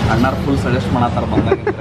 ಅಣ್ಣಾರ್ full suggest ಮಾಡತ್ತಾರ ಬಂದಾಗಿದ್ರೆ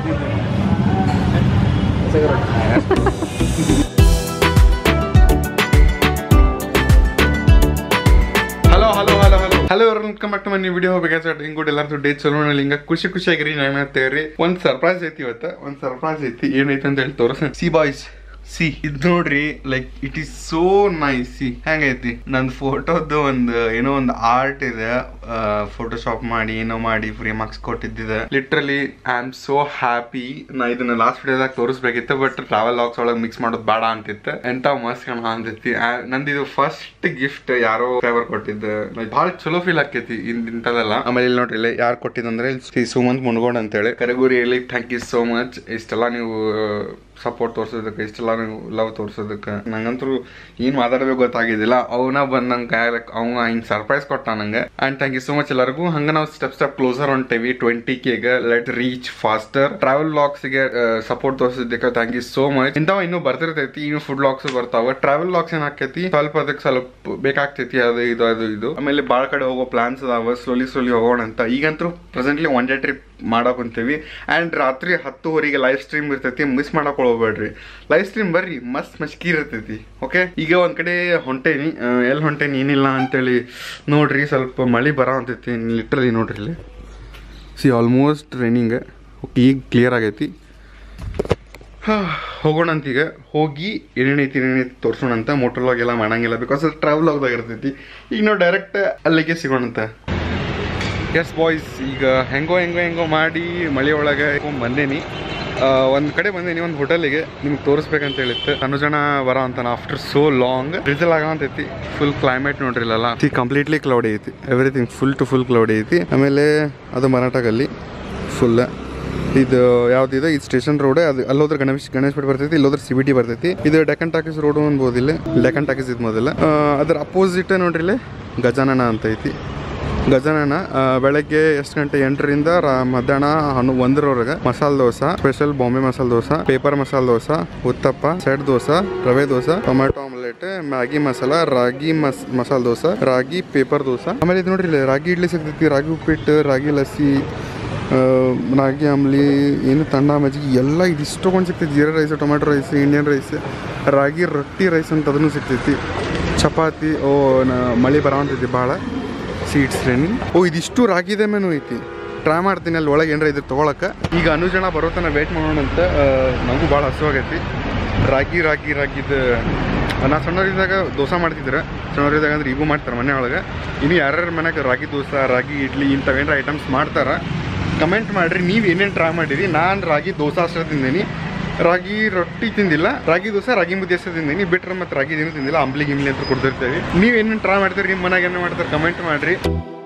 hello hello hello hello hello welcome back to my video ಬೇಕಾದ್ರೆ ಹಿಂಗ್ ಕೂಡ ಎಲ್ಲಾರ್ದು ಡೇ ಚಲೋ ಹಿಂಗ ಖುಷಿ ಖುಷಿಯಾಗಿರಿ ನಾನು ಹೇಳ್ತೇವ್ರಿ ಒಂದ್ ಸರ್ಪ್ರೈಸ್ ಐತಿ ಇವತ್ತ ಒಂದ್ ಸರ್ಪ್ರೈಸ್ ಐತಿ ಏನೈತಿ ಅಂತ ಹೇಳಿ ತೋರ್ಸ ಸಿ ಬಾಯ್ಸ್ ಸಿ ಇದ್ ನೋಡ್ರಿ like it is so nice see ಹೆಂಗೈತಿ ನಂದ್ ಫೋಟೋದು ಒಂದು ಏನೋ ಒಂದು ಆರ್ಟ್ ಇದೆ ಫೋಟೋಶಾಪ್ ಮಾಡಿ ಏನೋ ಮಾಡಿ ಫ್ರೀ ಮಾರ್ಕ್ಸ್ ಕೊಟ್ಟಿದ್ದಿದೆ literally I am so happy ನಾ ಇದನ್ನ ಲಾಸ್ಟ್ ವಿಡಿಯೋದಾಗ ತೋರಿಸ್ಬೇಕಿತ್ತು ಬಟ್ ಟ್ರಾವೆಲ್ ಲಾಗ್ಸ್ ಒಳಗೆ ಮಿಕ್ಸ್ ಮಾಡೋದು ಬೇಡ ಅಂತಿತ್ತು ಎಂತ ಮಸ್ತ್ ಕಾಣ ಅಂತೈತಿ ಆ- ನಂದಿದು ಫಸ್ಟ್ ಗಿಫ್ಟ್ ಯಾರೋ ಫೇವರ್ ಕೊಟ್ಟಿದ್ದ ಭಾಳ ಚಲೋ ಫೀಲ್ ಆಕೈತಿ ಇಂಥದೆಲ್ಲ ಆಮೇಲೆ ಇಲ್ಲಿ ನೋಡ್ರಿ ಇಲ್ಲಿ ಯಾರು ಕೊಟ್ಟಿದ್ದಂದ್ರೆ ಇಲ್ಲಿ ಶ್ರೀ ಸುಮಂತ್ ಮುನ್ಗೋಡ್ ಅಂತೇಳಿ ಕರಗುರಿಯಲ್ಲಿ ಥ್ಯಾಂಕ್ ಯು ಸೋ ಮಚ್ ಇಷ್ಟೆಲ್ಲ ನೀವು ಸಪೋರ್ಟ್ ತೋರ್ಸೋದಕ್ಕೆ ಇಷ್ಟೆಲ್ಲ ನೀವು ಲವ್ ತೋರ್ಸೋದಕ್ಕೆ ನಂಗಂತೂ ಏನ್ ಮಾತಾಡ್ಬೇಕು ಗೊತ್ತಾಗಿದ್ದಿಲ್ಲ ಅವನ ಬಂದ್ ನಂಗೆ ಕೈಯಾಗ ಅವ ಹಿಂಗ್ ಸರ್ಪ್ರೈಸ್ ಕೊಟ್ಟ ನಂಗೆ and thank you so much ಎಲ್ಲರಿಗೂ ಹಂಗ ನಾವು ಸ್ಟೆಪ್ ಸ್ಟೆಪ್ ಕ್ಲೋಸರ್ ಹೊಂಟೇವಿ ಟ್ವೆಂಟಿ ಕೆಗೆ let reach faster travel logs ಗೆ ಸಪೋರ್ಟ್ ತೋರಿಸಿದ್ದಕ್ಕೆ ಥ್ಯಾಂಕ್ ಯು ಸೋ ಮಚ್ ಇಂಥವ್ ಇನ್ನೂ ಬರ್ತಿರ್ತೈತಿ ಇನ್ನು ಫುಡ್ ಲಾಗ್ಸ್ ಬರ್ತಾವ ಟ್ರಾವೆಲ್ ಲಾಗ್ಸ್ ಏನ್ ಆಕೈತಿ ಸ್ವಲ್ಪ ಅದಕ್ಕೆ ಸ್ವಲ್ಪ ಬೇಕಾಗ್ತೈತಿ ಅದು ಇದು ಅದು ಇದು ಆಮೇಲೆ ಬಾಳ ಕಡೆ ಹೋಗೋ ಪ್ಲಾನ್ಸ್ ಅದಾವ ಸ್ಲೋಲಿ ಸ್ಲೋಲಿ ಹೋಗೋಣ ಅಂತ ಈಗಂತೂ ಪ್ರೆಸೆಂಟ್ಲಿ ಒನ್ ಡೇ ಟ್ರಿಪ್ ಮಾಡಕ್ ಕುಂತೀವಿ ಅಂಡ್ ರಾತ್ರಿ ಹತ್ತುವರೆಗೆ ಲೈವ್ ಸ್ಟ್ರೀಮ್ ಇರ್ತೈತಿ ಮಿಸ್ ಮಾಡಕ್ ಹೋಗ್ಬೇಡ್ರಿ ಲೈವ್ ಸ್ಟ್ರೀಮ್ ಬರ್ರಿ ಮಸ್ತ್ ಮಸ್ಕಿ ಇರ್ತೈತಿ ಓಕೆ ಈಗ ಒಂದ್ ಕಡೆ ಹೊಂಟೇನಿ ಎಲ್ಲಿ ಹೊಂಟೇನಿ ಏನಿಲ್ಲ ಅಂತೇಳಿ ನೋಡ್ರಿ ಸ್ವಲ್ಪ ಮಳಿ ಬರೋ ಅಂತೈತಿ ಲಿಟ್ರಲಿ ನೋಡ್ರಿ ಇಲ್ಲಿ ಸಿ ಆಲ್ಮೋಸ್ಟ್ ಟ್ರೈನಿಂಗ್ ಓಕೆ ಈಗ ಕ್ಲಿಯರ್ ಆಗೈತಿ ಹಾ, ಹೋಗೋಣ ಅಂತ ಈಗ ಹೋಗಿ ಏನೇನೈತಿ ಏನೇನೈತಿ ತೋರ್ಸೋಣ ಅಂತ ಮೋಟರ್ ಲಾಗ್ ಎಲ್ಲ ಮಾಡಂಗಿಲ್ಲ ಬಿಕಾಸ್ ಅದು ಟ್ರಾವೆಲ್ ಲಾಗ್ದಾಗ ಇರ್ತೈತಿ ಈಗ ನಾವು ಡೈರೆಕ್ಟ್ ಅಲ್ಲಿಗೆ ಸಿಗೋಣ ಅಂತ ಎಸ್ ಬಾಯ್ಸ್ ಈಗ ಹೆಂಗೋ ಹೆಂಗೋ ಹೆಂಗೋ ಮಾಡಿ ಮಳೆ ಒಳಗೆ ಬಂದೇನಿ ಒಂದು ಕಡೆ ಬಂದೇನಿ ಒಂದು ಹೋಟೆಲಿಗೆ ನಿಮ್ಗೆ ತೋರಿಸ್ಬೇಕಂತ ಹೇಳಿತ್ತು ಹನ್ನೊಂದು ಜನ ಬರೋ ಅಂತ ಆಫ್ಟರ್ ಸೋ ಲಾಂಗ್ ರಿಸಲ್ ಆಗಂತೈತಿ ಫುಲ್ ಕ್ಲೈಮೇಟ್ ನೋಡ್ರಿ ಇಲ್ಲೆಲ್ಲ ಸಿ ಕಂಪ್ಲೀಟ್ಲಿ ಕ್ಲೌಡಿ ಐತಿ everything full to full cloudy ಐತಿ ಆಮೇಲೆ ಅದು ಮರಾಠಗಲ್ಲಿ ಫುಲ್ ಇದು ಯಾವ್ದಿದೆ ಇದು ಸ್ಟೇಷನ್ ರೋಡ್ ಅದು ಅಲ್ಲೋದ್ರ ಗಣೇಶ್ ಗಣೇಶ್ ಪೇಟ್ ಬರ್ತೈತಿ ಇಲ್ಲೋದ್ರ ಸಿ ಬಿ ಟಿ ಬರ್ತೈತಿ ಇದು ಡೆಕನ್ ಟಾಕೀಸ್ ರೋಡ್ ಅನ್ಬೋದು ಇಲ್ಲಿ ಡೆಕನ್ ಟಾಕೀಸ್ ಇದು ಮೊದಲ ಆ, ಅದ್ರ ಅಪೋಸಿಟ್ ನೋಡ್ರಿ ಇಲ್ಲಿ ಗಜಾನನ ಅಂತ ಐತಿ ಗಜಾನನ ಆ, ಬೆಳಗ್ಗೆ ಎಷ್ಟು ಗಂಟೆ ಎಂಟರಿಂದ ರಾ- ಮಧ್ಯಾಹ್ನ ಹನ್ನು ಒಂದರವರೆಗೆ ಮಸಾಲೆ ದೋಸೆ ಸ್ಪೆಷಲ್ ಬಾಂಬೆ ಮಸಾಲೆ ದೋಸೆ ಪೇಪರ್ ಮಸಾಲೆ dosa uttappa set dosa rava dosa tomato omelette Maggi masala ragi ಮಸ್ ಮಸಾಲೆ ದೋಸೆ ರಾಗಿ ಪೇಪರ್ ದೋಸೆ ಆಮೇಲೆ ಇದು ನೋಡ್ರಿ ಇಲ್ಲಿ ರಾಗಿ ಇಡ್ಲಿ ಸಿಗ್ತೈತಿ ರಾಗಿ ಉಪ್ಪಿಟ್ಟು ರಾಗಿ ಲಸ್ಸಿ ಆ, ರಾಗಿ ಆಮ್ಲಿ ಏನು ತಂಡ ಮಜ್ಜಿಗೆ ಎಲ್ಲ ಇದಿಷ್ಟು ತೊಗೊಂಡು ಸಿಗ್ತೈತಿ jeera rice tomato rice Indian rice ragi roti rice ಅಂತ ಅದನ್ನು ಸಿಗ್ತೈತಿ ಚಪಾತಿ ಓ ನ ಮಳೆ ಬರೋಂತೈತಿ ಭಾಳ ಸೀಡ್ಸ್ ಟ್ರೈನಿಂಗ್ ಓ ಇದಿಷ್ಟು ರಾಗಿದೆ ಮೆನು ಐತಿ ಟ್ರೈ ಮಾಡ್ತೀನಿ ಅಲ್ಲಿ ಒಳಗೆ ಏನಾರ ಇದ್ರೆ ತೊಗೊಳಕ್ಕೆ ಈಗ ಅನು ಜನ ಬರೋ ತನಕ ವೇಟ್ ಮಾಡೋಣ ಅಂತ ಆ, ನನಗೂ ಭಾಳ ಹಸುವಾಗೈತಿ ರಾಗಿ ರಾಗಿ ರಾಗಿದ ನಾ ಸಣ್ಣವರಿದ್ದಾಗ ದೋಸೆ ಮಾಡ್ತಿದ್ರೆ ಸಣ್ಣವರಿದ್ದಾಗ ಅಂದ್ರೆ ಈಗೂ ಮಾಡ್ತಾರೆ ಮನೆ ಒಳಗೆ ಇನ್ನು ಯಾರ್ಯಾರ ಮನ್ಯಾಗ ರಾಗಿ ದೋಸೆ ರಾಗಿ ಇಡ್ಲಿ ಇಂಥವೇನಾರ ಐಟಮ್ಸ್ ಮಾಡ್ತಾರ ಕಮೆಂಟ್ ಮಾಡಿರಿ ನೀವು ಏನೇನು ಟ್ರೈ ಮಾಡಿರಿ ನಾನು ರಾಗಿ ದೋಸೆ ಅಷ್ಟೇ ತಿಂದೀನಿ ರಾಗಿ ರೊಟ್ಟಿ ತಿಂದಿಲ್ಲ ರಾಗಿ ದೋಸೆ ರಾಗಿ ಮುದ್ದೆ ಅಷ್ಟೇ ತಿಂದೀನಿ ಬಿಟ್ರೆ ಮತ್ತೆ ರಾಗಿ ಏನು ತಿಂದಿಲ್ಲ ಅಂಬ್ಲಿ ಗಿಮ್ಲಿ ಅಂತ ಕೊಡ್ತಿರ್ತೇವೆ ನೀವು ಏನೇನು ಟ್ರೈ ಮಾಡ್ತೀರಿ ನಿಮ್ಮ ಮನೆಯಾಗ ಏನು ಮಾಡ್ತಾರೆ ಕಮೆಂಟ್ ಮಾಡಿರಿ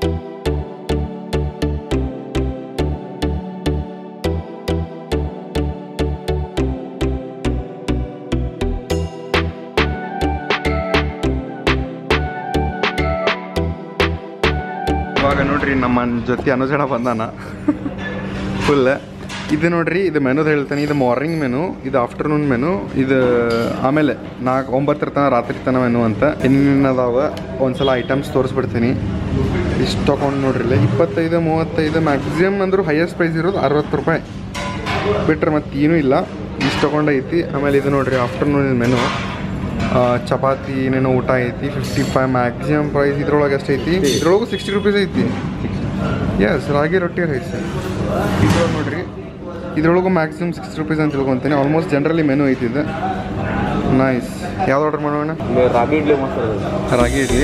ಇವಾಗ ನೋಡ್ರಿ ನಮ್ಮ ಜೊತೆ ಅನುಜನ ಬಂದಾನ ಫುಲ್ ಇದು ನೋಡ್ರಿ ಇದು ಮೆನುದು ಹೇಳ್ತಾನೆ ಇದು ಮಾರ್ನಿಂಗ್ ಮೆನು ಇದು ಆಫ್ಟರ್ನೂನ್ ಮೆನು ಇದು ಆಮೇಲೆ ನಾಲ್ಕು ಒಂಬತ್ತರ ತನಕ ರಾತ್ರಿ ತನಕ ಮೆನು ಅಂತ ಇನ್ನೇನು ಅದಾವ ಒಂದ್ಸಲ ಐಟಮ್ಸ್ ತೋರಿಸ್ಬಿಡ್ತೀನಿ ಇಷ್ಟು ತೊಗೊಂಡು ನೋಡ್ರಿ ಇಲ್ಲಿ ಇಪ್ಪತ್ತೈದು ಮೂವತ್ತೈದು ಮ್ಯಾಕ್ಸಿಮಮ್ ಅಂದ್ರೂ ಹೈಯೆಸ್ಟ್ ಪ್ರೈಸ್ ಇರೋದು ಅರವತ್ತು ರೂಪಾಯಿ ಬಿಟ್ರೆ ಮತ್ತೆ ಏನೂ ಇಲ್ಲ ಇಷ್ಟು ತೊಗೊಂಡೈತಿ ಆಮೇಲೆ ಇದು ನೋಡ್ರಿ ಆಫ್ಟರ್ನೂನ್ ಮೆನು ಚಪಾತಿ ಏನೇನೋ ಊಟ ಐತಿ ಫಿಫ್ಟಿ ಫೈವ್ ಮ್ಯಾಕ್ಸಿಮಮ್ ಪ್ರೈಸ್ ಇದ್ರೊಳಗೆ ಎಷ್ಟೈತಿ ಇದ್ರೊಳಗೂ ಸಿಕ್ಸ್ಟಿ ರುಪೀಸ್ ಐತಿ ಎಸ್ ರಾಗಿ ರೊಟ್ಟಿ ರೈಸ್ ಇದ್ರೊಳಗೆ ನೋಡ್ರಿ ಇದ್ರೊಳಗೂ ಮ್ಯಾಕ್ಸಿಮಮ್ ಸಿಕ್ಸ್ಟಿ ರುಪೀಸ್ ಅಂತ ತಿಳ್ಕೊತೀನಿ ಆಲ್ಮೋಸ್ಟ್ ಜನರಲಿ ಮೆನು ಐತಿ ಇದು ನೈಸ್ ಯಾವ್ದು ಆರ್ಡರ್ ಮಾಡೋಣ ರಾಗಿ ಇಡ್ಲಿ ಮಸ್ತ್ ರಾಗಿ ಇಡ್ಲಿ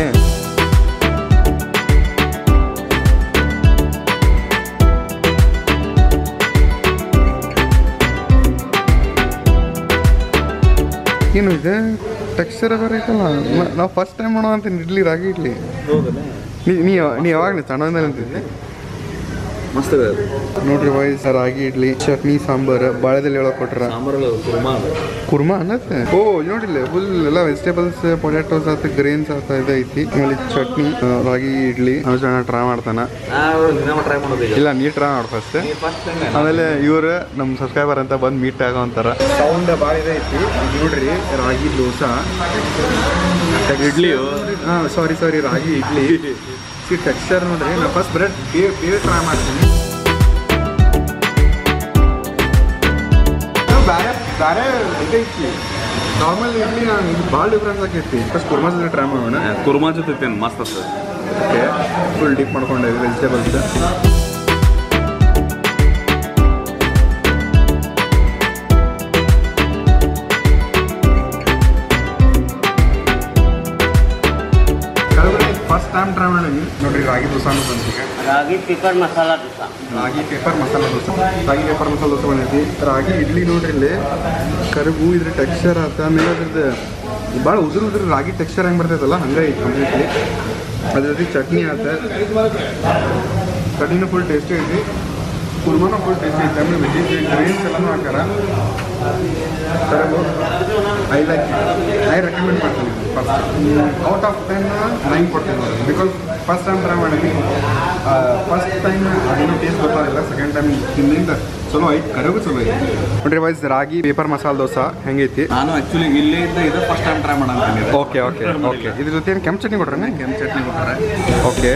ಏನು ಇದೆ ಟೆಕ್ಸ್ಚರ್ ಬೇರೆ ಐತಲ್ಲ ನಾವು ಫಸ್ಟ್ ಟೈಮ್ ಮಾಡೋ ಅಂತೀನಿ ಇಡ್ಲಿ ರಾಗಿ ಇಡ್ಲಿ ನೀ ನೀ ನೀ ಯಾವಾಗ ನೀ ಸಣ್ಣದಿಂದ ಅಂತಿದ್ದೆ ಮಸ್ತ್ ಇದೆ ಅದು ನೋಡ್ರಿ ವಾಯ್ಸ್ ರಾಗಿ ಇಡ್ಲಿ ಚಟ್ನಿ ಸಾಂಬಾರ್ ಬಾಳೆದಲ್ಲಿ ಹೇಳಕ್ ಕೊಟ್ರ ಸಾಂಬಾರಲ್ಲ ಕುರ್ಮಾ ಅದು ಕುರ್ಮಾ ಅನ್ನತ್ತೆ ಓ ನೋಡಿಲ್ಲ ಫುಲ್ ಎಲ್ಲ ವೆಜಿಟೇಬಲ್ಸ್ ಪೊಟ್ಯಾಟೋಸ್ ಆತ ಗ್ರೇನ್ಸ್ ಆತ ಇದು ಐತಿ ಆಮೇಲೆ ಚಟ್ನಿ ಆ, ರಾಗಿ ಇಡ್ಲಿ ನಾವು ಜನ ಟ್ರೈ ಮಾಡ್ತಾನ ನಾವು ದಿನ ಟ್ರೈ ಮಾಡೋದು ಈಗ ಇಲ್ಲ ನೀ ಟ್ರೈ ಮಾಡು ಫಸ್ಟ್ ಫಸ್ಟ್ ಟೈಮ್ ಆಮೇಲೆ ಇವ್ರು ನಮ್ಮ ಸಬ್ಸ್ಕ್ರೈಬರ್ ಅಂತ ಬಂದು ಮೀಟ್ ಆಗೋ ಅಂತಾರ ಸೌಂಡ್ ಭಾಳ ಇದೈತಿ ಇದ್ ನೋಡ್ರಿ ರಾಗಿ ದೋಸಾ ಇಡ್ಲಿಯು ಹಾಂ ಸಾರಿ ಸಾರಿ ರಾಗಿ ಇಡ್ಲಿ ಟೆಕ್ಸ್ಚರ್ ನೋಡ್ರಿ ನಾ ಫಸ್ಟ್ ಬ್ರೆಡ್ ಬೇರೆ ಬೇರೆ ಟ್ರೈ ಮಾಡ್ತೀನಿ ಬ್ಯಾರೆ ಇದೈತಿ ನಾರ್ಮಲ್ ಇಡ್ಲಿ ನಾನು ಇದು ಭಾಳ ಡಿಫ್ರೆನ್ಸ್ ಆಕೈತಿ ಫಸ್ಟ್ ಕುರ್ಮಾ ಜೊತೆ ಟ್ರೈ ಮಾಡೋಣ ಕುರ್ಮಾ ಜೊತೆ ತಿನ್ ಮಸ್ತ್ ಆಗ್ತದೆ ಓಕೆ ಫುಲ್ ಡಿಪ್ ಮಾಡ್ಕೊಂಡಿದ್ದೀವಿ ವೆಜಿಟೇಬಲ್ಸ್ ಫಸ್ಟ್ ಟೈಮ್ ಟ್ರೈ ಮಾಡೀನಿ ನೋಡ್ರಿ ರಾಗಿ ದೋಸಾನು ಬಂದೀಗ ragi paper masala dosa ragi paper masala dosa ragi paper masala dosa ಬಂದೈತಿ ರಾಗಿ ಇಡ್ಲಿ ನೋಡ್ರಿ ಇಲ್ಲಿ ಕರಗು ಇದ್ರ ಟೆಕ್ಸ್ಚರ್ ಆತ ಆಮೇಲೆ ಅದ್ರದ್ದು ಭಾಳ ಉದುರು ಉದುರು ರಾಗಿ ಟೆಕ್ಸ್ಚರ್ ಹೆಂಗೆ ಬರ್ತೈತಲ್ಲ ಹಂಗೆ ಐತಿ ಕಂಪ್ಲೀಟ್ಲಿ ಅದ್ರ ಜೊತೆ ಚಟ್ನಿ ಆತ ಚಟ್ನಿನೂ ಫುಲ್ ಟೇಸ್ಟಿ ಐತಿ ಕುರ್ಮಾನು ಫುಲ್ ಟೇಸ್ಟಿ ಐತಿ ಆಮೇಲೆ ವೆಜಿಟೇಬಲ್ ಗ್ರೇನ್ಸ್ ಎಲ್ಲನೂ ಹಾಕಾರ Karagu I like I recommend ಮಾಡ್ತೀನಿ first out of ten nine ಕೊಡ್ತೀನಿ ನೋಡಿ ಬಿಕಾಸ್ ಫಸ್ಟ್ ಟೈಮ್ ಟ್ರೈ ಮಾಡೀನಿ ಫಸ್ಟ್ ಟೈಮ್ ಅದೇನೋ ಟೇಸ್ಟ್ ಗೊತ್ತಾಗಿಲ್ಲ ಸೆಕೆಂಡ್ ಟೈಮ್ ತಿಂದಿಂದ ಚಲೋ ಐತಿ ಕರಗು ಚಲೋ ಐತಿ ನೋಡ್ರಿ ವೈಸ್ ರಾಗಿ ಪೇಪರ್ ಮಸಾಲ ದೋಸೆ ಹೆಂಗೈತಿ ನಾನು ಆಕ್ಚುಲಿ ಇಲ್ಲೇ ಇದ್ದ ಇದು ಫಸ್ಟ್ ಟೈಮ್ ಟ್ರೈ ಮಾಡಂತೀನಿ ಓಕೆ ಓಕೆ ಓಕೆ ಇದ್ರ ಜೊತೆ ಏನು ಕೆಂಪು ಚಟ್ನಿ ಕೊಟ್ರೆ ಕೆಂಪು ಚಟ್ನಿ ಕೊಟ್ಟಾರೆ ಓಕೆ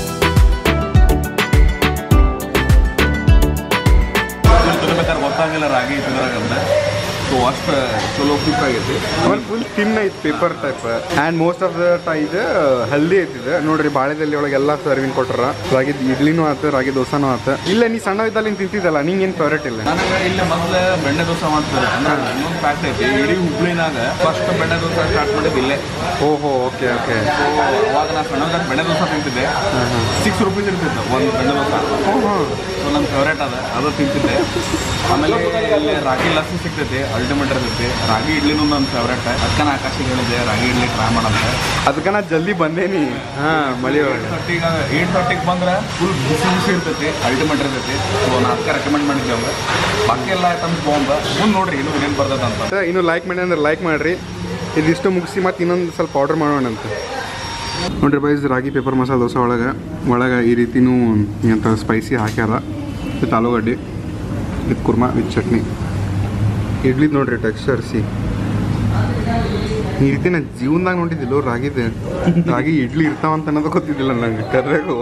ತಿನ್ಬೇಕಾದ್ರೆ ಗೊತ್ತಾಗಿಲ್ಲ ರಾಗಿ ಇದ್ರಾಗ ಅಂತ ಸೊ ಅಷ್ಟು ಚಲೋ ಕುಕ್ ಆಗೈತಿ ಆಮೇಲೆ ಫುಲ್ ತಿನ್ ಐತಿ paper type and most of the time ಇದು ಹೆಲ್ದಿ ಐತಿದೆ ನೋಡ್ರಿ ಬಾಳೆದಲ್ಲಿ ಒಳಗೆಲ್ಲ ಸರ್ವಿಂಗ್ ಕೊಟ್ರ ರಾಗಿ ಇಡ್ಲಿನೂ ಆತ ರಾಗಿ ದೋಸಾನು ಆತ ಇಲ್ಲ ನೀ ಸಣ್ಣ ಇದ್ದಲ್ಲಿ ನೀನು ತಿಂತಿದ್ದಲ್ಲ ನಿಂಗೆ ಏನು ಫೇವ್ರೇಟ್ ಇಲ್ಲ ನನಗೆ ಇಲ್ಲಿ ಮೊದಲು ಬೆಣ್ಣೆ ದೋಸೆ ಮಾಡ್ತಾರೆ ಅಂದ್ರೆ ಇನ್ನೊಂದು ಫ್ಯಾಕ್ಟ್ ಐತಿ ಇಡೀ ಹುಬ್ಳಿನಾಗ ಫಸ್ಟ್ ಬೆಣ್ಣೆ ದೋಸೆ ಸ್ಟಾರ್ಟ್ ಮಾಡಿದ್ದು ಇಲ್ಲೇ ಓಹೋ ಓಕೆ ಓಕೆ ಸೊ ಅವಾಗ ನಾ ಸಣ್ಣದಾಗ ಬೆಣ್ಣೆ ದೋಸೆ ತಿಂತಿದ್ದೆ ಸಿಕ್ಸ್ ರುಪೀಸ್ ಇರ್ತಿತ್ತು ಒಂದು ಬೆಣ್ಣೆ ದೋಸೆ ಸೊ ನನ್ನ ಫೇವ್ರೇಟ್ ಅದ ಅದು ತಿಂತಿದ್ದೆ ಆಮೇಲೆ ಇಲ್ಲಿ ರಾಗಿ ಲಸ್ಸಿ ಸಿಗ್ತೈತಿ ಅಲ್ಟಿಮೇಟ್ ಇರ್ತೈತಿ ರಾಗಿ ಇಡ್ಲಿನೂ ನನ್ನ ಫೇವ್ರೇಟ್ ಅಕ್ಕನ ಆಕಾಶಿಗೆ ಹೇಳಿದ್ದೆ ರಾಗಿ ಇಡ್ಲಿ ಟ್ರೈ ಮಾಡಂತ ಅದಕ್ಕೆ ನಾ ಜಲ್ದಿ ಬಂದೇನಿ ಹಾಂ ಮಳಿ ಒಳಗೆ ತರ್ಟಿಗೆ ಏಟ್ ತರ್ಟಿಗೆ ಬಂದ್ರೆ ಫುಲ್ ಬಿಸಿ ಬಿಸಿ ಇರ್ತೈತಿ ಅಲ್ಟಿಮೇಟ್ ಇರ್ತೈತಿ ಸೊ ನಾನು ಅದಕ್ಕೆ ರೆಕಮೆಂಡ್ ಮಾಡಿದ್ದೆ ಅವಾಗ ಬಾಕಿ ಎಲ್ಲ ಐಟಮ್ಸ್ ತೊಗೊಂಬ ಮುಂದೆ ನೋಡ್ರಿ ಇನ್ನೂ ಏನೇನು ಬರ್ತೈತೆ ಅಂತ ಮತ್ತೆ ಇನ್ನು ಲೈಕ್ ಮಾಡಿ ಅಂದ್ರೆ ಲೈಕ್ ಮಾಡಿರಿ ಇದಿಷ್ಟು ಮುಗಿಸಿ ಮತ್ತೆ ಇನ್ನೊಂದು ಸ್ವಲ್ಪ ಆರ್ಡರ್ ಮಾಡೋಣ ಅಂತ ನೋಡ್ರಿ ಬೈಸ್ ರಾಗಿ ಪೇಪರ್ ಮಸಾಲೆ ದೋಸೆ ಒಳಗೆ ಒಳಗೆ ಈ ರೀತಿನೂ ಎಂತ ಸ್ಪೈಸಿ ಹಾಕ್ಯಾರ ವಿತ್ ಆಲೂಗಡ್ಡೆ ವಿತ್ ಕುರ್ಮಾ ವಿತ್ ಚಟ್ನಿ ಇಡ್ಲಿದ್ ನೋಡ್ರಿ ಟೆಕ್ಸ್ಚರ್ ಸಿ ಈ ರೀತಿ ನಾನು ಜೀವನದಾಗ ನೋಡಿದ್ದಿಲ್ಲ ರಾಗಿದ ರಾಗಿ ಇಡ್ಲಿ ಇರ್ತಾವಂತ ಅನ್ನೋದು ಗೊತ್ತಿದ್ದಿಲ್ಲ ನಂಗೆ ಕರ್ರೆಗೂ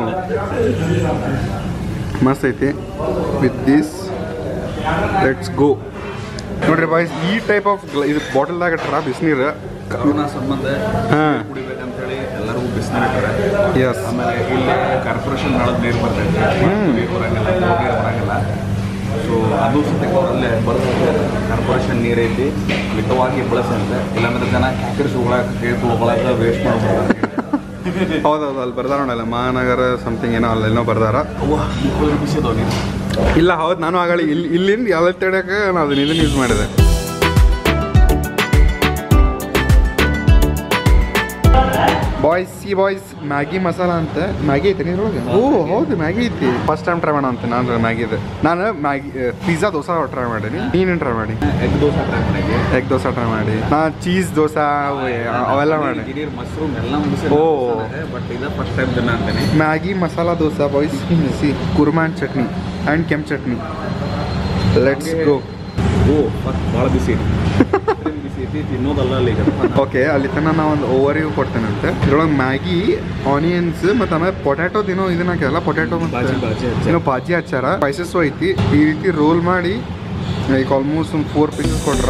ಮಸ್ತ್ ಐತಿ ವಿತ್ ದಿಸ್ ಲೆಟ್ಸ್ ಗೋ ನೋಡ್ರಿ ಬಾಯ್ಸ್ ಈ ಟೈಪ್ ಆಫ್ ಇದು ಬಾಟಲ್ದಾಗ ಇಟ್ಟಾರ ಬಿಸಿನೀರು ಕರೋನಾ ಸಂಬಂಧ ಹಾಂ ಕುಡಿಬೇಕಂತ ಹೇಳಿ ಎಲ್ಲರಿಗೂ ಬಿಸಿನೀರು ಇಟ್ಟಾರೆ ಎಸ್ ಆಮೇಲೆ ಇಲ್ಲಿ ಕಾರ್ಪೊರೇಷನ್ ನಳದ ನೀರು ಬರ್ತೈತೆ ನೀರು ಬರಂಗಿಲ್ಲ ನೀರು ಬರಂಗಿಲ್ಲ ಸೊ ಅದು ಸತ್ಯ ಅಲ್ಲೇ ಬಳಸುತ್ತೆ ಕಾರ್ಪೊರೇಷನ್ ನೀರು ಐತಿ ಮಿತವಾಗಿ ಬಳಸಂತೆ ಇಲ್ಲಾಂದ್ರೆ ಜನ ಕ್ಯಾಕರ್ಸ್ ಉಗಳಕ್ಕೆ ಕೈ ತೊಗೊಳಕ್ಕೆ ವೇಸ್ಟ್ ಮಾಡ್ಬಿಡ್ತಾರೆ ಹೌದೌದು ಅಲ್ಲಿ ಬರ್ದಾರ ನೋಡಲ್ಲ ಮಹಾನಗರ ಸಮಥಿಂಗ್ ಏನೋ ಅಲ್ಲೆಲ್ಲೋ ಬರ್ದಾರ ಅವ್ವ ಮುಖದಲ್ಲಿ ಬಿಸಿದವ ನೀರು ಇಲ್ಲ ಹೌದು ನಾನು ಆಗಲಿ ಇಲ್ಲಿ ಇಲ್ಲಿಂದ ಎಲ್ಲ ತಡೆಯೋಕೆ ನಾನು ಅದನ್ನ ಇದನ್ನ ಯೂಸ್ ಮಾಡಿದೆ boys see boys Maggi masala ಅಂತ ಮ್ಯಾಗಿ ಐತೆ ನೀರೊಳಗೆ ಓ ಹೌದು ಮ್ಯಾಗಿ ಐತಿ ಫಸ್ಟ್ ಟೈಮ್ ಟ್ರೈ ಮಾಡೋಣ ಅಂತ ನಾನು ಮ್ಯಾಗಿದು ನಾನು ಮ್ಯಾಗಿ ಪಿಜ್ಜಾ ದೋಸೆ ಟ್ರೈ ಮಾಡೀನಿ ನೀನೇನು ಟ್ರೈ ಮಾಡಿ ಎಗ್ ದೋಸೆ ಟ್ರೈ ಮಾಡಿ ಎಗ್ ದೋಸೆ ಟ್ರೈ ಮಾಡಿ ನಾ ಚೀಸ್ ದೋಸೆ ಅವು ಅವೆಲ್ಲ ಮಾಡಿ ಗಿಡೀರ್ ಮಶ್ರೂಮ್ ಎಲ್ಲ ಮುಗಿಸಿ ಓ. ಬಟ್ ಇದು ಫಸ್ಟ್ ಟೈಮ್ ದಿನ ಅಂತಾನೆ Maggi masala dosa boys see kurma and chutney and ಕೆಂಪು chutney let's go oh first ಭಾಳ ಬಿಸಿ ಐತಿ ಇದ್ರಿಂದ ಬಿಸಿ ಐತಿ ತಿನ್ನೋದಲ್ಲ ಅಲ್ಲಿ ಈಗ ಓಕೆ ಅಲ್ಲಿ ತನಕ ನಾ ಒಂದು ಓವರ್ ವ್ಯೂ ಕೊಡ್ತೇನಂತೆ ಇದ್ರೊಳಗೆ ಮ್ಯಾಗಿ ಆನಿಯನ್ಸ್ ಮತ್ತು ಆಮೇಲೆ ಪೊಟ್ಯಾಟೋದ್ ಏನೋ ಇದನ್ನ ಹಾಕಿರಲ್ಲ ಪೊಟ್ಯಾಟೋ ಬಾಜಿ ಮತ್ತು ಬಾಜಿ ಹಚ್ಚಾರ. ಏನೋ ಬಾಜಿ ಹಚ್ಚಾರ ಸ್ಪೈಸಸ್ಸು ಐತಿ ಈ ರೀತಿ ರೋಲ್ ಮಾಡಿ ಲೈಕ್ ಆಲ್ಮೋಸ್ಟ್ ಒಂದು ಫೋರ್ ಪೀಸಸ್ ಕೊಟ್ರ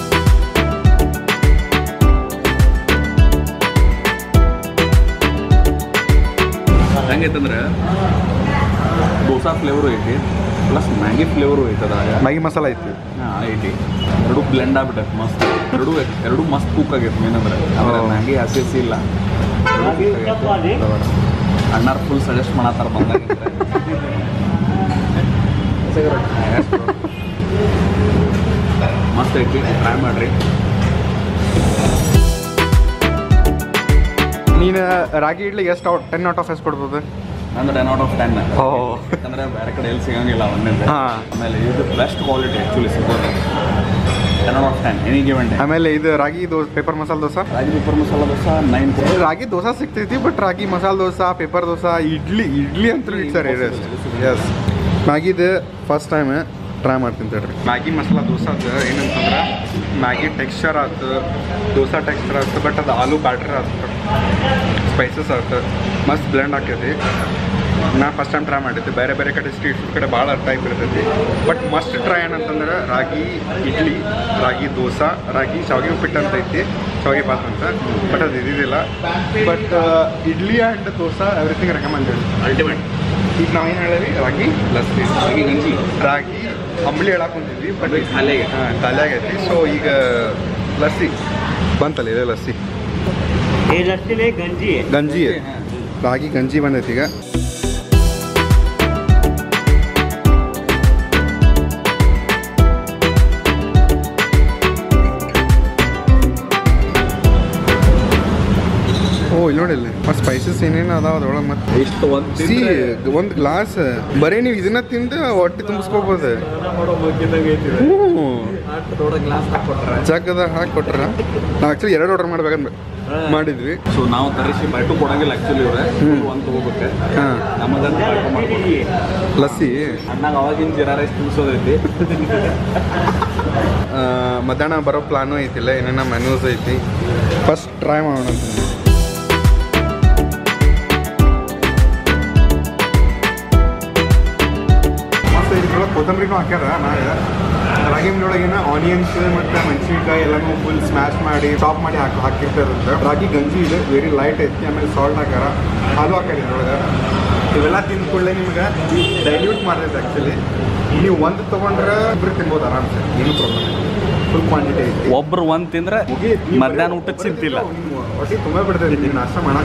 ಹೆಂಗೈತಂದ್ರೆ ದೋಸಾ ಫ್ಲೇವರು ಐತಿ ಪ್ಲಸ್ ಮ್ಯಾಗಿ ಫ್ಲೇವರು ಐತಿ ಅದ್ರಾಗ ಮ್ಯಾಗಿ ಮಸಾಲ ಐತಿ ಹಾಂ ಐತಿ ಎರಡು ಬ್ಲೆಂಡ್ ಆಗ್ಬಿಟ್ಟೈತೆ ಮಸ್ತ್ ಎರಡು ಎರಡು ಮಸ್ತ್ ಕುಕ್ ಆಗೈತೆ ಮೇನ್ ಅಂದ್ರೆ ಆಮೇಲೆ ಓ. ಮ್ಯಾಗಿ ಹಸಿ ಹಸಿ ಇಲ್ಲ ಎರಡು cook ಆಗೈತೆ. ಅಣ್ಣಾರ್ ಫುಲ್ ಸಜೆಸ್ಟ್ ಮಾಡತ್ತಾರ ಬಂದಾಗಿದ್ರೆ ಮಸ್ತ್ ಐತಿ ಟ್ರೈ ಮಾಡ್ರಿ ನೀನು ರಾಗಿ ಇಡ್ಲಿ ಎಷ್ಟು ಔಟ್ ಟೆನ್ ಔಟ್ ಆಫ್ ಎಷ್ಟು ಕೊಡ್ಬೋದು ಅಂದ್ರೆ ten out of ten oh ಯಾಕಂದ್ರೆ ಬೇರೆ ಕಡೆ ಎಲ್ಲಿ ಸಿಗಂಗಿಲ್ಲ ಅವನ್ನೇ ಹಾ. ಆಮೇಲೆ ಇದು ಬೆಸ್ಟ್ ಕ್ವಾಲಿಟಿ ಆ್ಯಕ್ಚುಲಿ ಸಿಗೋದು ten out of ten any given day ಆಮೇಲೆ ಇದು ragi dosa paper masala dosa ragi paper masala dosa nine ragi dosa ಸಿಗ್ತೈತಿ ಬಟ್ ರಾಗಿ ಮಸಾಲ ದೋಸೆ ಪೇಪರ್ ದೋಸೆ ಇಡ್ಲಿ ಇಡ್ಲಿ ಅಂತೂ ಇಟ್ಸ್ ಸರ್ ಎಸ್ ಮ್ಯಾಗಿದು ಫಸ್ಟ್ ಟೈಮ್ ಟ್ರೈ ಮಾಡ್ತೀನಿ ತಡ್ರಿ ಮ್ಯಾಗಿ ಮಸಾಲ ದೋಸೆ ಅದು ಏನಂತಂದ್ರೆ ಮ್ಯಾಗಿ ಟೆಕ್ಸ್ಚರ್ ಆಯ್ತು ದೋಸೆ ಟೆಕ್ಸ್ಚರ್ ಆಯ್ತು ಬಟ್ ಅದು ಆಲೂ ಬ್ಯಾಟ್ರ್ ಆಯ್ತು ಸ್ಪೈಸಸ್ ಆಯ್ತು ಮಸ್ತ್ ಬ್ಲೆಂಡ್ ಆಕೈತಿ ನಾ ಫಸ್ಟ್ ಟೈಮ್ ಟ್ರೈ ಮಾಡಿದ್ದೆ ಬೇರೆ ಬೇರೆ ಕಡೆ ಸ್ಟ್ರೀಟ್ ಫುಡ್ ಕಡೆ ಭಾಳ ಟೈಪ್ ಇರ್ತೈತಿ ಬಟ್ ಮಸ್ಟ್ ಟ್ರೈ ಏನಂತಂದ್ರೆ ರಾಗಿ ಇಡ್ಲಿ ರಾಗಿ ದೋಸೆ ರಾಗಿ ಶಾವಿಗೆ ಉಪ್ಪಿಟ್ಟು ಅಂತ ಐತಿ ಶಾವಿಗೆ ಬಾತ್ ಅಂತ ಬಟ್ ಅದು ಇದಿಲ್ಲ but idli and dosa everything recommended ultimate ಈಗ ನಾವೇನು ಹೇಳಿವಿ ರಾಗಿ ಲಸ್ಸಿ ರಾಗಿ ಗಂಜಿ ರಾಗಿ ಅಂಬಳಿ ಹೇಳಕ್ ಕುಂತಿದ್ವಿ ಬಟ್ ಅದು ಖಾಲಿ ಆಗೈತೆ. ಹಾಂ ಖಾಲಿ ಆಗೈತಿ ಸೊ ಈಗ ಲಸ್ಸಿ ಬಂತಲ್ಲ ಇದೆ ಲಸ್ಸಿ ये लस्सी नहीं गंजी है ಗಂಜಿ ರಾಗಿ ಗಂಜಿ ಬಂದೈತಿ ಈಗ ಓ ಇಲ್ಲಿ ನೋಡಿ ಇಲ್ಲಿ ಮತ್ತು ಸ್ಪೈಸಸ್ ಏನೇನು ಅದಾವ ಅದ್ರೊಳಗೆ ಮತ್ತೆ ಇಷ್ಟು ಒಂದು ಸಿ ಒಂದು ಗ್ಲಾಸ್ ಬರೀ ನೀವು ಇದನ್ನ ತಿಂದು ಹೊಟ್ಟೆ ತುಂಬಿಸ್ಕೋಬೋದು ಮಾಡೋ ಮುಗಿದಂಗೆ ಐತಿ ಹ್ಞೂ ಅಷ್ಟು ದೊಡ್ಡ ಗ್ಲಾಸ್ ಹಾಕೊಟ್ರೆ ಜಗ್ಗದ ಹಾಕಿ ಕೊಟ್ರ ನಾವು ಆ್ಯಕ್ಚುಲಿ ಎರಡು ಆರ್ಡರ್ ಮಾಡ್ಬೇಕಂದ್ರೆ ಮಾಡಿದ್ವಿ ಸೊ ನಾವು ತರಿಸಿ ಬೈಟು ಕೊಡಂಗಿಲ್ಲ ಆಕ್ಚುಲಿ ಇವ್ರೆ ಒಂದು ತಗೋಬೇಕು ಹಾಂ ನಮ್ಮದಂತ ಬೈಟು ಮಾಡ್ಕೊಡಿ ಲಸ್ಸಿ ಅಣ್ಣಾಗ ಅವಾಗಿನ ಜೀರಾ ರೈಸ್ ತುಂಬಿಸೋದೈತಿ ಆ, ಮಧ್ಯಾಹ್ನ ಬರೋ ಪ್ಲಾನು ಐತಿಲ್ಲ ಏನೇನ ಮೆನ್ಯೂಸ್ ಐತಿ ಫಸ್ಟ್ ಟ್ರೈ ಮಾಡೋಣ ಅಂತ ಮತ್ತು ಇದ್ರೊಳಗೆ ಕೊತ್ತಂಬರಿನೂ ಹಾಕ್ಯಾರ ನಾಳೆ ರಾಗಿ ಮೀನೊಳಗಿನ ಆನಿಯನ್ಸ್ ಮತ್ತು ಮೆಣಸಿನ್ಕಾಯಿ ಎಲ್ಲನೂ ಫುಲ್ ಸ್ಮ್ಯಾಶ್ ಮಾಡಿ ಚಾಪ್ ಮಾಡಿ ಹಾಕಿ ಹಾಕಿರ್ತಾರಂತೆ ರಾಗಿ ಗಂಜಿ ಇದೆ ವೆರಿ ಲೈಟ್ ಐತಿ ಆಮೇಲೆ ಸಾಲ್ಟ್ ಹಾಕ್ಯಾರ ಹಾಲು ಹಾಕ್ಯಾರ ಇದ್ರೊಳಗೆ ಇವೆಲ್ಲ ತಿಂದ ಕೂಡಲೇ ನಿಮ್ಗೆ ಡೈಲ್ಯೂಟ್ ಮಾಡ್ತೈತೆ ಆ್ಯಕ್ಚುಲಿ ನೀವು ಒಂದು ತೊಗೊಂಡ್ರೆ ಇಬ್ರು ತಿನ್ಬೋದು ಆರಾಮ್ಸೆ ಏನು ಪ್ರಾಬ್ಲಮ್ ಫುಲ್ ಕ್ವಾಂಟಿಟಿ ಐತಿ ಒಬ್ರು ಒಂದ್ ತಿಂದ್ರೆ ಮಧ್ಯಾಹ್ನ ಊಟಕ್ಕೆ ಚಿಂತಿಲ್ಲ ಹೊಟ್ಟೆ ತುಂಬ ಬಿಡ್ತೈತಿ ನೀವು ನಾಷ್ಟ ಮಾಡಕ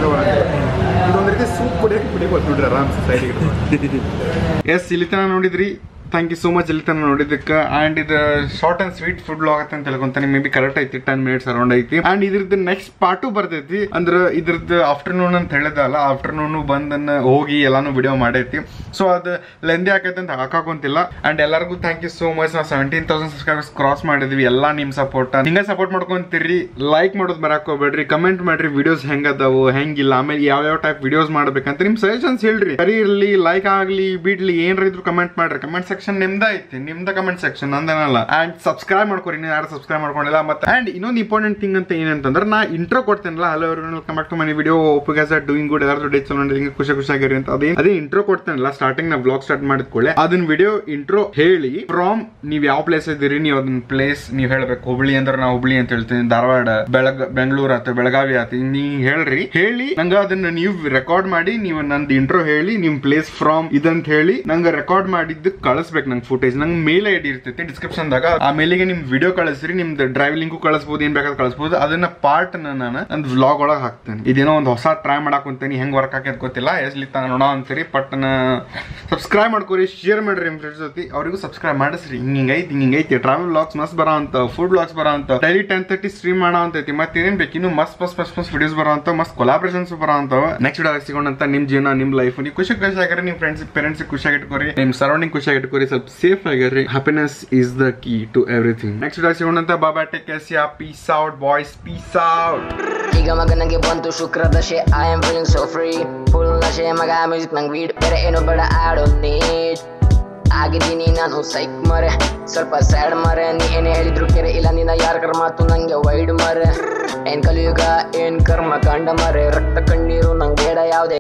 ಇದೊಂದು ರೀತಿ ಸೂಪ್ ಕುಡಿಯಕ್ಕೆ ಕುಡಿಬೋದು ನೋಡ್ರಿ ಆರಾಮ್ಸೆ ಸೈಡಿಗೆ ಎಸ್ ಇಲ್ಲಿ ತನಕ ನೋಡಿದ್ರಿ ಥ್ಯಾಂಕ್ ಯು ಸೋ ಮಚ್ ಇಲ್ಲಿ ತನಕ ನೋಡಿದ್ದಕ್ಕೆ ಆ್ಯಂಡ್ ಇದು short and sweet food blog ಅಂತ ತಿಳ್ಕೊಂತಾನೆ ಮೇ ಬಿ ಕರೆಕ್ಟ್ ಐತಿ ಟೆನ್ ಮಿನಿಟ್ಸ್ ಅರೌಂಡ್ ಐತಿ ಆ್ಯಂಡ್ ಇದ್ರದ್ದು ನೆಕ್ಸ್ಟ್ ಪಾರ್ಟು ಬರ್ತೈತಿ ಅಂದ್ರೆ ಇದ್ರದ್ದು ಆಫ್ಟರ್ನೂನ್ ಅಂತ ಹೇಳಿದಲ್ಲ ಆಫ್ಟರ್ನೂನು ಬಂದನ್ನ ಹೋಗಿ ಎಲ್ಲಾನು ವಿಡಿಯೋ ಮಾಡೈತಿ ಸೊ ಅದು ಲೆಂದಿ ಆಕೈತೆ ಅಂತ ಹಾಕಾಕೊಂತಿಲ್ಲ ಆ್ಯಂಡ್ ಎಲ್ಲರಿಗೂ ಥ್ಯಾಂಕ್ ಯು ಸೋ ಮಚ್ ನಾವು ಸೆವೆಂಟೀನ್ ತೌಸಂಡ್ ಸಬ್ಸ್ಕ್ರೈಬರ್ಸ್ ಕ್ರಾಸ್ ಮಾಡಿದ್ವಿ ಎಲ್ಲ ನಿಮ್ಮ ಸಪೋರ್ಟ್ ಹಿಂಗೆ ಸಪೋರ್ಟ್ ಮಾಡ್ಕೊಂತೀರಿ ಲೈಕ್ ಮಾಡೋದು ಬರಕ್ ಹೋಗ್ಬೇಡ್ರಿ ಕಮೆಂಟ್ ಮಾಡ್ರಿ ವಿಡಿಯೋಸ್ ಹೆಂಗದಾವು ಹೆಂಗಿಲ್ಲ ಆಮೇಲೆ ಯಾವ ಯಾವ ಟೈಪ್ ವಿಡಿಯೋಸ್ ಮಾಡ್ಬೇಕಂತ ನಿಮ್ ಸಜೆಷನ್ಸ್ ಹೇಳ್ರಿ ಸರಿ ಇರ್ಲಿ ಲೈಕ್ ಆಗ್ಲಿ ಬಿಡ್ಲಿ ಏನ್ರ ಇದ್ರು ಕಮೆಂಟ್ ಮಾಡ್ರಿ ಕಮೆಂಟ್ ಸೆಕ್ಷನ್ ನಿಮ್ದ ಐತಿ ನಿಮ್ದ ಕಮೆಂಟ್ ಸೆಕ್ಷನ್ ನಂದೇನಲ್ಲ ಅಂಡ್ ಸಬ್ಸ್ಕ್ರೈಬ್ ಮಾಡ್ಕೊರಿ ನೀವು ಯಾರು ಸಬ್ಸ್ಕ್ರೈಬ್ ಮಾಡ್ಕೊಂಡಿಲ್ಲ ಮತ್ತೆ ಅಂಡ್ ಇನ್ನೊಂದು ಇಂಪಾರ್ಟೆಂಟ್ ಥಿಂಗ್ ಅಂತ ಏನಂತಂದ್ರೆ ನಾ ಇಂಟ್ರೋ ಕೊಡ್ತೇನಲ್ಲ hello welcome back to money video ಒಪ್ಪಿಗೆ ಡೂಯಿಂಗ್ ಗುಡ್ ಎಲ್ಲರೂ ಡೇ ಚಲೋ ಹಿಂಗೆ ಖುಷಿ ಖುಷಿಯಾಗಿರಿ ಅಂತ ಅದೇ ಅದೇ ಇಂಟ್ರೋ ಕೊಡ್ತೇನಲ್ಲ ಸ್ಟಾರ್ಟಿಂಗ್ ನಾ ಬ್ಲಾಗ್ ಸ್ಟಾರ್ಟ್ ಮಾಡಿದ ಕೂಡಲೇ ಅದನ್ನ ವಿಡಿಯೋ ಇಂಟ್ರೋ ಹೇಳಿ ಫ್ರಾಮ್ ನೀವ್ ಯಾವ ಪ್ಲೇಸ್ ಇದ್ದೀರಿ ನೀವು ಅದನ್ನ ಪ್ಲೇಸ್ ನೀವ್ ಹೇಳ್ಬೇಕು ಹುಬ್ಳಿ ಅಂದ್ರೆ ನಾ ಹುಬ್ಳಿ ಅಂತ ಹೇಳ್ತೀನಿ ಧಾರವಾಡ ಬೆಳಗ ಬೆಂಗಳೂರು ಆತ ಬೆಳಗಾವಿ ಆತ ನೀ ಹೇಳ್ರಿ ಹೇಳಿ ನಂಗ ಅದನ್ನ ನೀವು ರೆಕಾರ್ಡ್ ಮಾಡಿ ನೀವು ನಂದು ಇಂಟ್ರೋ ಹೇಳಿ ನಿಮ್ ಪ್ಲೇಸ್ ಫ್ರಾಮ್ ಇದಂತ ಹೇಳಿ ನಂಗೆ ರೆಕಾರ್ಡ್ ಮಾಡಿದ್ದು ಕಳಿಸ್ಬೇಕು ನಂಗೆ ಫುಟೇಜ್ ನಂಗೆ ಮೇಲ್ ಐ ಡಿ ಇರ್ತೈತಿ ಡಿಸ್ಕ್ರಿಪ್ಷನ್ ದಾಗ ಆ ಮೇಲಿಗೆ ನಿಮ್ ವಿಡಿಯೋ ಕಳಿಸ್ರಿ ನಿಮ್ದು ಡ್ರೈವ್ ಲಿಂಕು ಕಳಿಸ್ಬೋದು ಏನ್ ಬೇಕಾದ್ರೆ ಕಳಿಸ್ಬೋದು ಅದನ್ನ ಪಾರ್ಟ್ ನಾನು ನಂದು ವ್ಲಾಗ್ ಒಳಗೆ ಹಾಕ್ತೇನೆ ಇದೇನೋ ಒಂದು ಹೊಸ ಟ್ರೈ ಮಾಡಕ್ ಕುಂತೇನಿ ಹೆಂಗ್ ವರ್ಕ್ ಆಕೈತೆ ಗೊತ್ತಿಲ್ಲ ಎಸ್ಲಿ ತನ ನೋಡೋ ಅಂತೀರಿ ಬಟ್ ಸಬ್ಸ್ಕ್ರೈಬ್ ಮಾಡ್ಕೊರಿ ಶೇರ್ ಮಾಡ್ರಿ ನಿಮ್ ಫ್ರೆಂಡ್ಸ್ ಜೊತೆ ಅವ್ರಿಗೂ ಸಬ್ಸ್ಕ್ರೈಬ್ ಮಾಡಿಸ್ರಿ ಹಿಂಗ ಐತಿ ಹಿಂಗ ಐತಿ ಟ್ರಾವೆಲ್ ಬ್ಲಾಗ್ಸ್ ಮಸ್ತ್ ಬರೋ ಅಂತ ಫುಡ್ ಬ್ಲಾಗ್ಸ್ ಬರೋ ಅಂತ ಡೈಲಿ ಟೆನ್ ತರ್ಟಿ ಸ್ಟ್ರೀಮ್ ಮಾಡೋ ಅಂತೈತಿ ಮತ್ತೆ ಏನೇನ್ ಬೇಕು ಇನ್ನು ಮಸ್ತ್ ಮಸ್ತ್ ಮಸ್ತ್ ಮಸ್ತ್ ವಿಡಿಯೋಸ್ ಬರೋ ಅಂತ ಮಸ್ತ್ ಕೊಲಾಬ್ರೇಷನ್ಸ್ ಬರೋ ಅಂತವ ನೆಕ್ಸ್ಟ್ ವಿಡಿಯೋ ಸಿಗೋಣಂತ ನಿಮ್ ಜೀವನ ನಿಮ್ ಲೈಫ್ ನೀವು ಖುಷಿ ಖುಷಿ ಆಗಿರಿ ನಿಮ್ ಫ್ರೆಂಡ್ಸ್ ಪೇರೆಂಟ್ಸ್ ಖುಷಿಯಾಗಿ ಇಟ್ಕೋರಿ ನಿಮ್ ಸರೌಂಡಿಂಗ್ ಖುಷಿಯಾಗಿ ಇಟ್ಕೋರಿ ಸ್ವಲ್ಪ ಸೇಫ್ ಆಗಿರಿ happiness is the key to everything next video ಸಿಗೋಣಂತ ಬಾಬಾ take care yeah peace out boys peace out ಈಗ ಮಗನಿಗೆ ಬಂತು ಶುಕ್ರ ದಶೆ I am feeling so free full ನಶೆ ಮಗ ಮ್ಯೂಸಿಕ್ ನಂಗೆ ವೀಡ್ ಬೇರೆ ಏನು ಬೇಡ ಆಡೋ ನೀಟ್ ಆಗಿದ್ದೀನಿ ನಾನು ಸೈಕ್ ಮರೆ ಸ್ವಲ್ಪ ಸ್ಯಾಡ್ ಮರೆ ನೀ ಏನೇ ಹೇಳಿದ್ರು ಕೆರೆ ಇಲ್ಲ ನಿನ್ನ ಯಾರ ಮಾತು ನಂಗೆ ವೈಡ್ ಮರೆ ಏನ್ ಕಲಿಯುಗ ಏನ್ ಕರ್ಮ ಕಂಡ ಮರೆ ರಕ್ತ ಕಣ್ಣೀರು ನಂಗೆ ಬೇಡ ಯಾವುದೇ